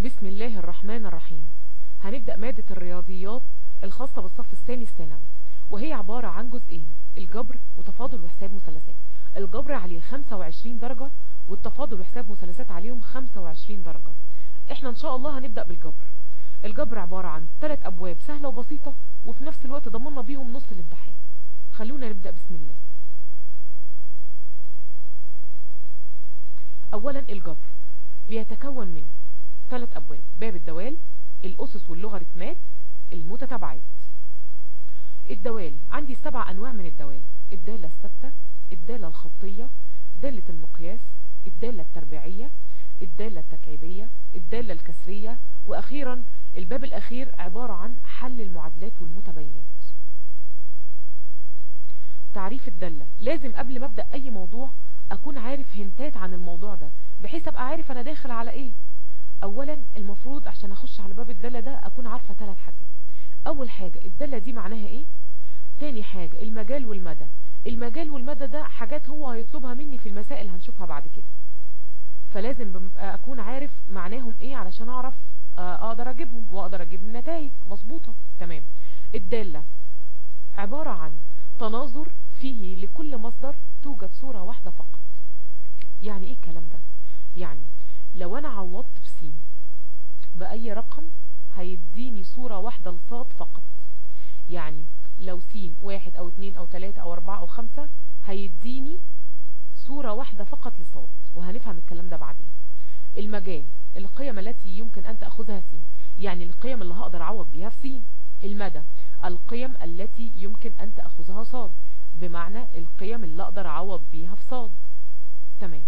بسم الله الرحمن الرحيم هنبدأ مادة الرياضيات الخاصة بالصف الثاني الثانوي وهي عبارة عن جزئين الجبر وتفاضل وحساب مثلثات الجبر عليه 25 درجة والتفاضل وحساب مثلثات عليهم 25 درجة احنا ان شاء الله هنبدأ بالجبر الجبر عبارة عن ثلاث ابواب سهلة وبسيطة وفي نفس الوقت ضمننا بيهم نص الامتحان خلونا نبدأ بسم الله اولا الجبر بيتكون من ثلاث ابواب باب الدوال الاسس واللوغاريتمات المتتابعات الدوال عندي سبع انواع من الدوال الدالة الثابتة الدالة الخطية دالة المقياس الدالة التربيعية الدالة التكعيبية الدالة الكسرية واخيرا الباب الاخير عبارة عن حل المعادلات والمتباينات تعريف الدالة لازم قبل ما ابدأ اي موضوع اكون عارف هنتات عن الموضوع ده بحيث ابقى عارف انا داخل على ايه اولا المفروض عشان اخش على باب الدالة ده اكون عارفة ثلاث حاجات اول حاجة الدالة دي معناها ايه تاني حاجة المجال والمدى المجال والمدى ده حاجات هو هيطلبها مني في المسائل هنشوفها بعد كده فلازم بم- اكون عارف معناهم ايه علشان اعرف آه، اقدر اجيبهم واقدر اجيب النتائج مظبوطة تمام الدالة عبارة عن تناظر فيه لكل مصدر توجد صورة واحدة فقط يعني ايه الكلام ده يعني لو انا عوضت بسين بأي رقم هيديني صورة واحدة لصاد فقط يعني لو سين واحد او اتنين او تلاتة او اربعة او خمسة هيديني صورة واحدة فقط لصاد وهنفهم الكلام ده بعدين المجال القيم التي يمكن ان تأخذها سين يعني القيم اللي هقدر اعوض بيها في سين المدى القيم التي يمكن ان تأخذها صاد بمعنى القيم اللي اقدر اعوض بيها في صاد تمام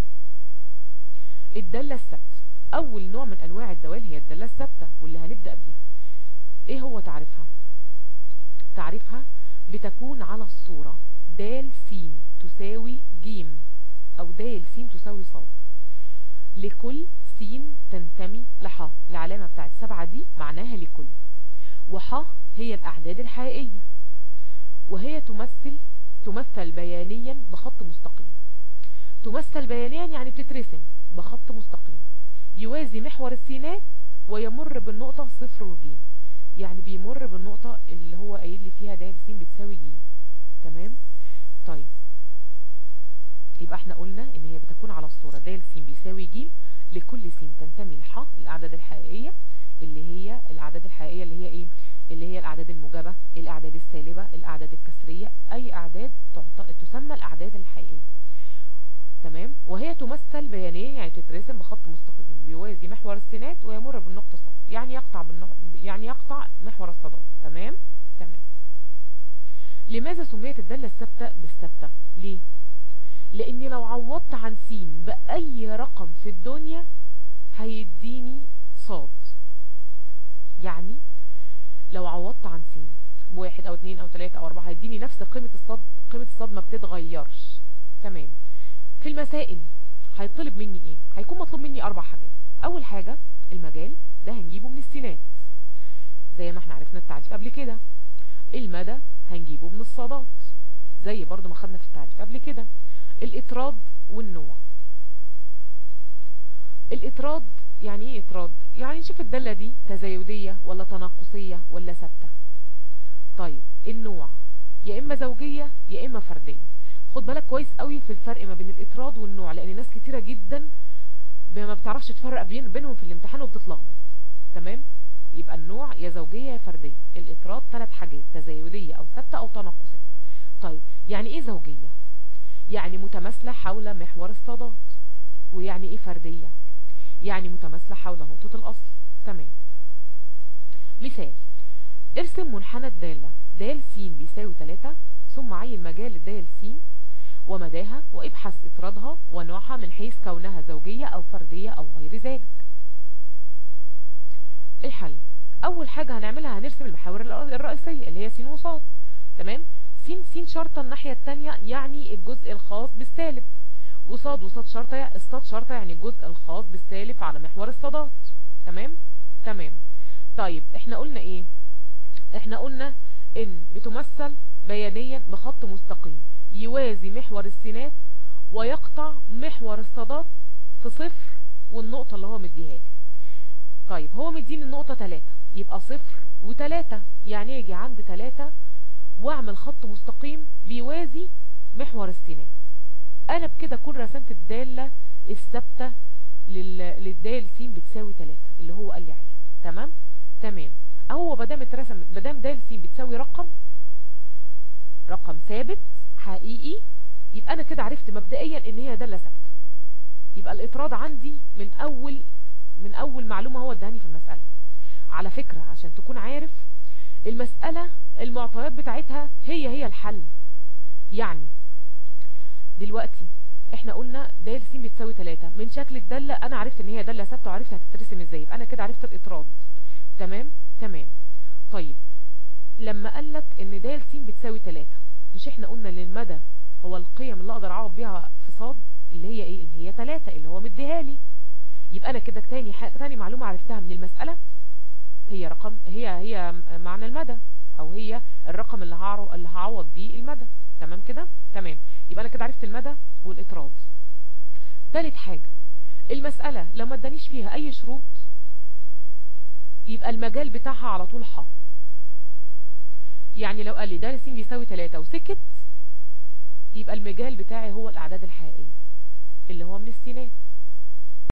الدالة الثابتة اول نوع من انواع الدوال هي الدالة الثابتة واللي هنبدأ بيها ايه هو تعريفها تعريفها بتكون على الصورة د س تساوي ج او د س تساوي ص لكل س تنتمي لح العلامة بتاعت سبعة دي معناها لكل وح هي الاعداد الحقيقية وهي تمثل تمثل بيانيا بخط مستقيم تمثل بيانيا يعني بتترسم بخط مستقيم يوازي محور السينات ويمر بالنقطة صفر وجيم يعني بيمر بالنقطة اللي هو قايل لي فيها د س بتساوي ج تمام طيب يبقى احنا قلنا ان هي بتكون على الصورة د س بيساوي ج لكل س تنتمي لح الاعداد الحقيقية اللي هي الاعداد الحقيقية اللي هي ايه اللي هي الاعداد الموجبة الاعداد السالبة الاعداد الكسرية اي اعداد تعط... تسمى الاعداد الحقيقية تمام وهي تمثل بيانيا يعني تترسم بخط مستقيم بيوازي محور السينات ويمر بالنقطة ص يعني يقطع بالنق... يعني يقطع محور الصادات تمام تمام لماذا سميت الدالة الثابتة بالثابتة ليه لاني لو عوضت عن س باي رقم في الدنيا هيديني صاد يعني لو عوضت عن س بواحد او اتنين او تلاتة او اربعة هيديني نفس قيمة الصاد قيمة الصاد ما بتتغيرش تمام في المسائل هيطلب مني ايه هيكون مطلوب مني اربع حاجات اول حاجة المجال ده هنجيبه من السينات زي ما احنا عرفنا التعريف قبل كده المدى هنجيبه من الصادات زي برضو ما خدنا في التعريف قبل كده الاطراد والنوع الاطراد يعني ايه اطراد يعني نشوف الدالة دي تزايدية ولا تناقصية ولا ثابتة طيب النوع يا اما زوجية يا اما فردية خد بالك كويس قوي في الفرق ما بين الاطراد والنوع لان ناس كتيرة جدا ما بتعرفش تفرق بين بينهم في الامتحان وبتتلخبط تمام يبقى النوع يا زوجية يا فردية الاطراد ثلاث حاجات تزايدية او ثابتة او تناقصية طيب يعني ايه زوجية يعني متماثلة حول محور الصادات ويعني ايه فردية يعني متماثلة حول نقطة الاصل تمام مثال ارسم منحنى الدالة د س بيساوي 3 ثم عين مجال د س ومداها وابحث اطرادها ونوعها من حيث كونها زوجية او فردية او غير ذلك الحل اول حاجة هنعملها هنرسم المحاور الرئيسية اللي هي س وص تمام س س شرطة الناحية التانية يعني الجزء الخاص بالسالب وصاد وصاد شرطة الصاد شرطة يعني الجزء الخاص بالسالب على محور الصادات تمام تمام طيب احنا قلنا ايه احنا قلنا ان بتمثل بيانيا بخط مستقيم يوازي محور السينات ويقطع محور الصادات في صفر والنقطة اللي هو مديها لي طيب هو مديني النقطة تلاتة يبقى صفر وتلاتة يعني اجي عند تلاتة واعمل خط مستقيم بيوازي محور السينات انا بكده اكون رسمت الدالة الثابتة لل- للدال س بتساوي تلاتة اللي هو قال لي عليها تمام تمام هو مادام اترسم مادام دال س بتساوي رقم رقم ثابت حقيقي يبقى انا كده عرفت مبدئيا ان هي دالة ثابتة يبقى الاطراد عندي من اول من اول معلومة هو اداني في المسألة على فكرة عشان تكون عارف المسألة المعطيات بتاعتها هي هي الحل يعني دلوقتي احنا قلنا د س بتساوي 3 من شكل الدالة انا عرفت ان هي دالة ثابتة وعرفت هتترسم ازاي يبقى انا كده عرفت الاطراد تمام تمام طيب لما قالك ان د س بتساوي 3 مش احنا قلنا ان المدى هو القيم اللي اقدر اعوض بيها في صاد اللي هي ايه اللي هي 3 اللي هو مديها لي يبقى انا كده تاني حاجة تاني معلومة عرفتها من المسألة هي رقم هي هي معنى المدى او هي الرقم اللي هعرض اللي هعوض بيه المدى تمام كده تمام يبقى انا كده عرفت المدى والاطراد تالت حاجة المسألة لو ما ادانيش فيها اي شروط يبقى المجال بتاعها على طول ح يعني لو قال لي د س بيساوي 3 وسكت يبقى المجال بتاعي هو الاعداد الحقيقية اللي هو من السينات